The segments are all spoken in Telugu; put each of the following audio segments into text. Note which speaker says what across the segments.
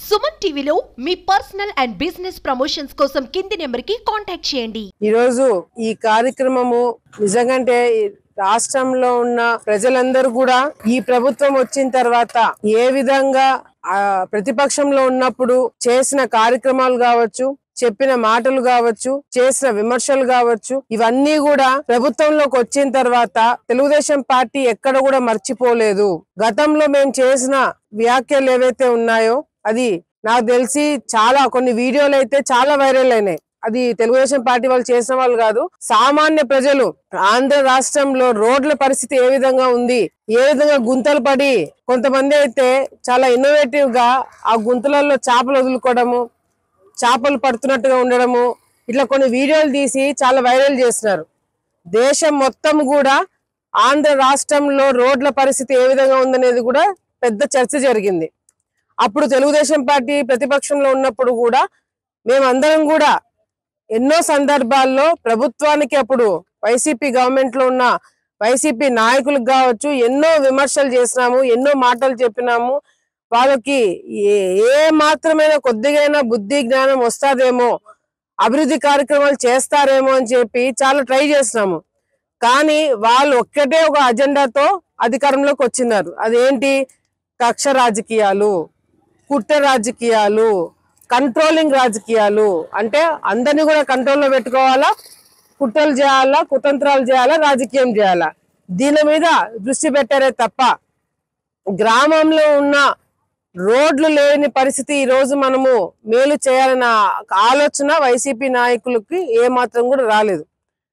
Speaker 1: సుమన్ టీవీలో మీ పర్సనల్ అండ్ బిజినెస్ ప్రమోషన్స్ కోసం కింది నెంబర్కి కాంటాక్ట్ చేయండి
Speaker 2: ఈరోజు ఈ కార్యక్రమము నిజంగంటే ఈ రాష్ట్రంలో ఉన్న ప్రజలందరూ కూడా ఈ ప్రభుత్వం వచ్చిన తర్వాత ఏ విధంగా ఆ ప్రతిపక్షంలో ఉన్నప్పుడు చేసిన కార్యక్రమాలు కావచ్చు చెప్పిన మాటలు కావచ్చు చేసిన విమర్శలు కావచ్చు ఇవన్నీ కూడా ప్రభుత్వంలోకి వచ్చిన తర్వాత తెలుగుదేశం పార్టీ ఎక్కడ కూడా మర్చిపోలేదు గతంలో మేము చేసిన వ్యాఖ్యలు ఏవైతే ఉన్నాయో అది నాకు తెలిసి చాలా కొన్ని వీడియోలు అయితే చాలా వైరల్ అయినాయి అది తెలుగుదేశం పార్టీ వాళ్ళు చేసిన వాళ్ళు కాదు సామాన్య ప్రజలు ఆంధ్ర రాష్ట్రంలో రోడ్ల పరిస్థితి ఏ విధంగా ఉంది ఏ విధంగా గుంతలు పడి కొంతమంది అయితే చాలా ఇన్నోవేటివ్ గా ఆ గుంతలలో చేపలు వదులుకోవడము చేపలు పడుతున్నట్టుగా ఉండడము ఇట్లా కొన్ని వీడియోలు తీసి చాలా వైరల్ చేస్తున్నారు దేశం మొత్తం కూడా ఆంధ్ర రాష్ట్రంలో రోడ్ల పరిస్థితి ఏ విధంగా ఉందనేది కూడా పెద్ద చర్చ జరిగింది అప్పుడు తెలుగుదేశం పార్టీ ప్రతిపక్షంలో ఉన్నప్పుడు కూడా మేమందరం కూడా ఎన్నో సందర్భాల్లో ప్రభుత్వానికి అప్పుడు వైసీపీ గవర్నమెంట్ లో ఉన్న వైసీపీ నాయకులకు కావచ్చు ఎన్నో విమర్శలు చేసినాము ఎన్నో మాటలు చెప్పినాము వాళ్ళకి ఏ ఏ మాత్రమైనా కొద్దిగైనా బుద్ధి జ్ఞానం వస్తాదేమో అభివృద్ధి కార్యక్రమాలు చేస్తారేమో అని చెప్పి చాలా ట్రై చేసినాము కానీ వాళ్ళు ఒక్కటే ఒక అజెండాతో అధికారంలోకి వచ్చినారు అదేంటి కక్ష రాజకీయాలు కుట్ర రాజకీయాలు కంట్రోలింగ్ రాజకీయాలు అంటే అందరినీ కూడా కంట్రోల్లో పెట్టుకోవాలా కుట్రలు చేయాలా కుతంత్రాలు చేయాలా రాజకీయం చేయాలా దీని మీద దృష్టి పెట్టారే తప్ప గ్రామంలో ఉన్న రోడ్లు లేని పరిస్థితి ఈ రోజు మనము మేలు చేయాలన్న ఆలోచన వైసీపీ నాయకులకి ఏ మాత్రం కూడా రాలేదు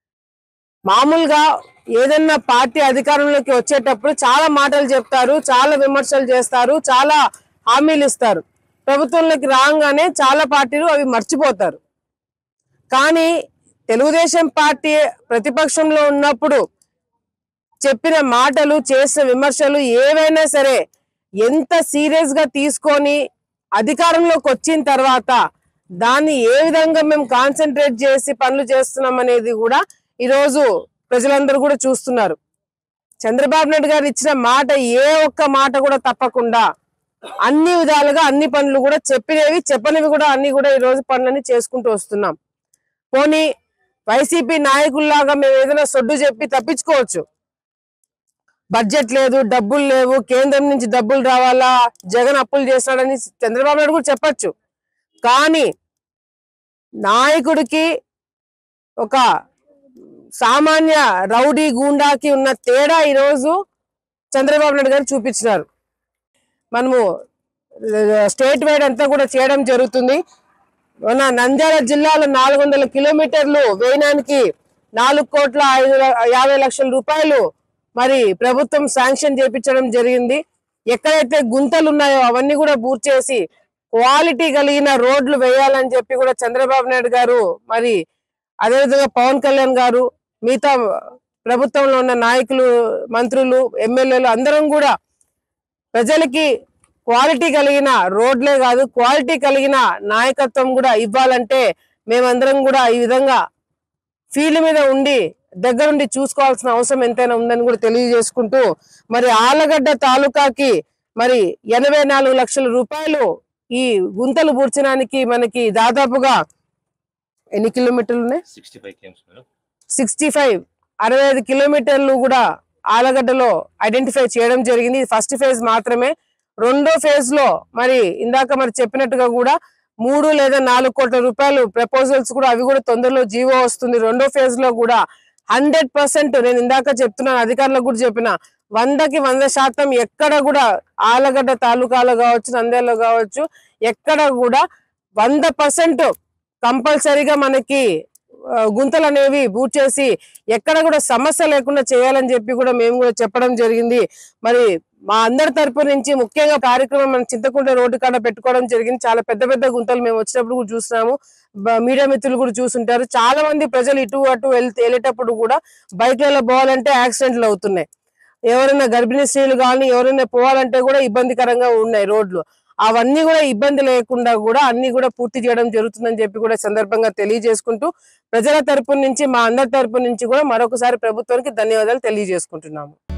Speaker 2: మామూలుగా ఏదన్నా పార్టీ అధికారంలోకి వచ్చేటప్పుడు చాలా మాటలు చెప్తారు చాలా విమర్శలు చేస్తారు చాలా హామీలు ఇస్తారు ప్రభుత్వంలోకి రాగానే చాలా పార్టీలు అవి మర్చిపోతారు కానీ తెలుగుదేశం పార్టీ ప్రతిపక్షంలో ఉన్నప్పుడు చెప్పిన మాటలు చేసిన విమర్శలు ఏవైనా సరే ఎంత సీరియస్ గా తీసుకొని అధికారంలోకి వచ్చిన తర్వాత దాన్ని ఏ విధంగా మేము కాన్సన్ట్రేట్ చేసి పనులు చేస్తున్నాం అనేది కూడా ఈరోజు ప్రజలందరూ కూడా చూస్తున్నారు చంద్రబాబు నాయుడు గారు ఇచ్చిన మాట ఏ ఒక్క మాట కూడా తప్పకుండా అన్ని విధాలుగా అన్ని పనులు కూడా చెప్పినవి చెప్పనివి కూడా అన్ని కూడా ఈ రోజు పనులన్నీ చేసుకుంటూ వస్తున్నాం పోనీ వైసీపీ నాయకుల్లాగా మేము ఏదైనా సొడ్డు చెప్పి తప్పించుకోవచ్చు బడ్జెట్ లేదు డబ్బులు లేవు కేంద్రం నుంచి డబ్బులు రావాలా జగన్ అప్పులు చేస్తాడని చంద్రబాబు నాయుడు కూడా చెప్పొచ్చు కానీ నాయకుడికి ఒక సామాన్య రౌడీ గూండాకి ఉన్న తేడా ఈరోజు చంద్రబాబు నాయుడు గారు చూపించినారు మనము స్టేట్ వైడ్ అంతా కూడా చేయడం జరుగుతుంది మన నంద్యాల జిల్లాలో నాలుగు వందల కిలోమీటర్లు వేయడానికి నాలుగు కోట్ల ఐదు ల- యాభై లక్షల రూపాయలు మరి ప్రభుత్వం శాంక్షన్ చేపించడం జరిగింది ఎక్కడైతే గుంతలు ఉన్నాయో అవన్నీ కూడా పూర్తి చేసి క్వాలిటీ కలిగిన రోడ్లు వేయాలని చెప్పి కూడా చంద్రబాబు నాయుడు గారు మరి అదేవిధంగా పవన్ కళ్యాణ్ గారు మిగతా ప్రభుత్వంలో ఉన్న నాయకులు మంత్రులు ఎమ్మెల్యేలు అందరం కూడా ప్రజలకి క్వాలిటీ కలిగిన రోడ్లే కాదు క్వాలిటీ కలిగిన నాయకత్వం కూడా ఇవ్వాలంటే మేమందరం కూడా ఈ విధంగా ఫీల్డ్ మీద ఉండి దగ్గరుండి చూసుకోవాల్సిన అవసరం ఎంతైనా ఉందని కూడా తెలియజేసుకుంటూ మరి ఆలగడ్డ తాలూకాకి మరి ఎనభై నాలుగు లక్షల రూపాయలు ఈ గుంతలు పూడ్చడానికి మనకి దాదాపుగా ఎన్ని కిలోమీటర్లు ఉన్నాయి
Speaker 3: sixty five kms madam
Speaker 2: sixty five అరవై ఐదు కిలోమీటర్లు కూడా ఆలగడ్డలో ఐడెంటిఫై చేయడం జరిగింది ఇది ఫస్ట్ ఫేజ్ మాత్రమే రెండో ఫేజ్ లో మరి ఇందాక మరి చెప్పినట్టుగా కూడా మూడు లేదా నాలుగు కోట్ల రూపాయలు ప్రపోజల్స్ కూడా అవి కూడా తొందరలో జీవో వస్తుంది రెండో ఫేజ్ లో కూడా హండ్రెడ్ పర్సెంట్ నేను ఇందాక చెప్తున్నాను అధికారులకు కూడా చెప్పిన వందకి వంద శాతం ఎక్కడ కూడా ఆలగడ్డ తాలూకాలో కావచ్చు నంద్యాలలో కావచ్చు ఎక్కడ కూడా వంద పర్సెంట్ కంపల్సరీగా మనకి ఆ, గుంతలు అనేవి బూట్ చేసి ఎక్కడ కూడా సమస్య లేకుండా చేయాలని చెప్పి కూడా మేము కూడా చెప్పడం జరిగింది మరి మా అందరి తరపు నుంచి ముఖ్యంగా కార్యక్రమం మన చింతకుంట రోడ్డు కాడ పెట్టుకోవడం జరిగింది చాలా పెద్ద పెద్ద గుంతలు మేము వచ్చినప్పుడు కూడా చూసినాము బ- మీడియా మిత్రులు కూడా చూసుంటారు చాలా మంది ప్రజలు ఇటు అటు వెళ్తే వెళ్ళేటప్పుడు కూడా బైక్లలో పోవాలంటే యాక్సిడెంట్లు అవుతున్నాయి ఎవరైనా గర్భిణీ స్త్రీలు కానీ ఎవరైనా పోవాలంటే కూడా ఇబ్బందికరంగా ఉన్నాయి రోడ్లు అవన్నీ కూడా ఇబ్బంది లేకుండా కూడా అన్ని కూడా పూర్తి చేయడం జరుగుతుందని చెప్పి కూడా సందర్భంగా తెలియజేసుకుంటూ ప్రజల తరపు నుంచి మా అందరి తరపు నుంచి కూడా మరొకసారి ప్రభుత్వానికి ధన్యవాదాలు తెలియజేసుకుంటున్నాము